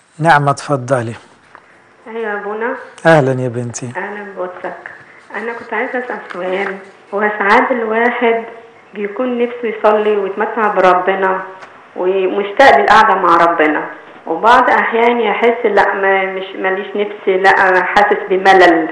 نعمة اتفضلي ايوه يا ابونا أهلا يا بنتي اهلا بوسك انا كنت عايزه اسال سؤال هو ساعات الواحد بيكون نفسه يصلي ويتمتع بربنا ومشتاق للقعده مع ربنا وبعض احيان يحس لا ما مش ماليش نفسي لا انا حاسس بملل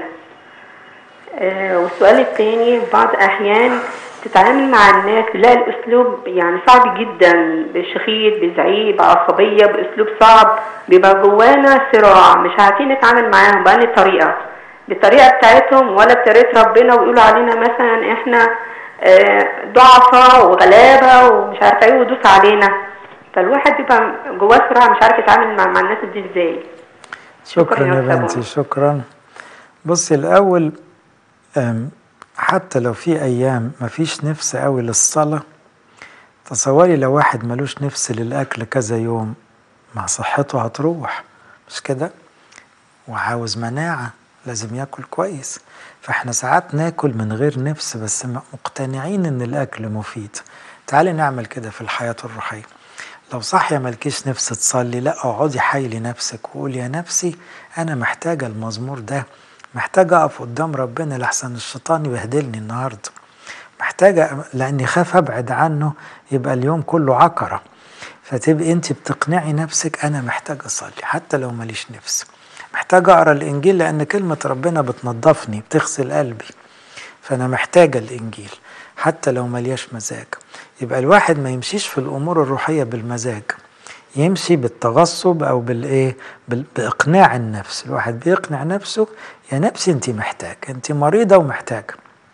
آه والسؤال التاني بعض احيان تتعامل مع الناس تلاقي الاسلوب يعني صعب جدا بشخيط بزعيق بعصبيه باسلوب صعب بيبقى جوانا صراع مش عارفين نتعامل معاهم بأني طريقه بالطريقه بتاعتهم ولا بطريقه ربنا ويقولوا علينا مثلا احنا آه، ضعفة وغلابة ومش عارفة ايه ودوس علينا فالواحد بيبقى جواه صراع مش عارف يتعامل مع, مع الناس دي ازاي شكرا شكراً يا يا أستاذ بنتي أبو. شكرا بصي الأول أم، حتى لو في أيام مفيش نفس قوي للصلاة تصوري لو واحد ملوش نفس للأكل كذا يوم مع صحته هتروح مش كده وعاوز مناعة لازم ياكل كويس فاحنا ساعات ناكل من غير نفس بس م- مقتنعين ان الاكل مفيد تعالي نعمل كده في الحياة الروحية لو صاحية ملكيش نفس تصلي لا اقعدي حايلي نفسك وقولي يا نفسي انا محتاجة المزمور ده محتاجة اقف قدام ربنا لحسن الشيطان يبهدلني النهارده محتاجة لاني خاف ابعد عنه يبقى اليوم كله عكرة فتبقي انت بتقنعي نفسك انا محتاج اصلي حتى لو ماليش نفس محتاج اقرا الانجيل لان كلمه ربنا بتنضفني بتغسل قلبي فانا محتاجه الانجيل حتى لو ملياش مزاج يبقى الواحد ما يمشيش في الامور الروحيه بالمزاج يمشي بالتغصب او بالايه بال- باقناع النفس الواحد بيقنع نفسه يا نفسي انت محتاج انت مريضه ومحتاجه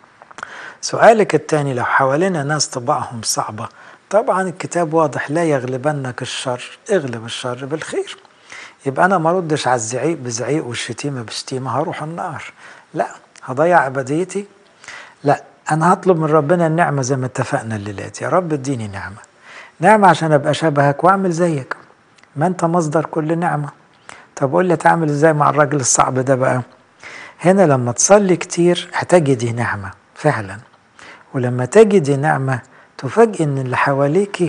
سؤالك الثاني لو حوالينا ناس طباعهم صعبة طبعا الكتاب واضح لا يغلبنك الشر اغلب الشر بالخير يبقى انا ما ردش على الزعيق بزعيق والشتيمة بشتيمة هروح النار لا هضيع ابديتي لا انا هطلب من ربنا النعمة زي ما اتفقنا الليلات يا رب اديني نعمة نعمة عشان ابقى شبهك واعمل زيك ما انت مصدر كل نعمة طب قول لي تعمل ازاي مع الراجل الصعب ده بقى هنا لما تصلي كتير هتجدي نعمة فعلا ولما تجدي نعمة تفاجئ ان اللي حواليكي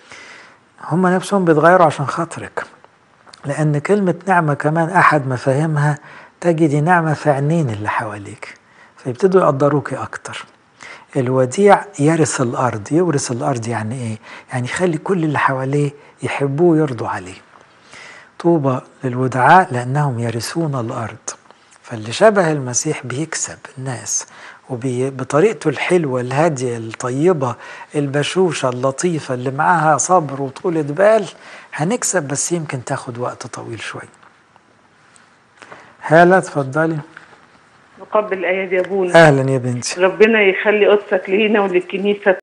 هم نفسهم بيتغيروا عشان خاطرك لان كلمة نعمة كمان احد مفاهيمها تجدي نعمة في عينين اللي حواليك فيبتدوا يقدروكي اكتر الوديع يرث الارض يورث الارض يعني ايه يعني يخلي كل اللي حواليه يحبوه ويرضوا عليه طوبى للودعاء لأنهم يرثون الأرض فاللي شبه المسيح بيكسب الناس وبطريقته الحلوة الهادية الطيبة البشوشة اللطيفة اللي معاها صبر وطولة بال هنكسب بس يمكن تاخد وقت طويل شوي هالة اتفضلي نقبل الآية دي يا أبونا أهلا يا بنتي ربنا يخلي قدسك لينا وللكنيسة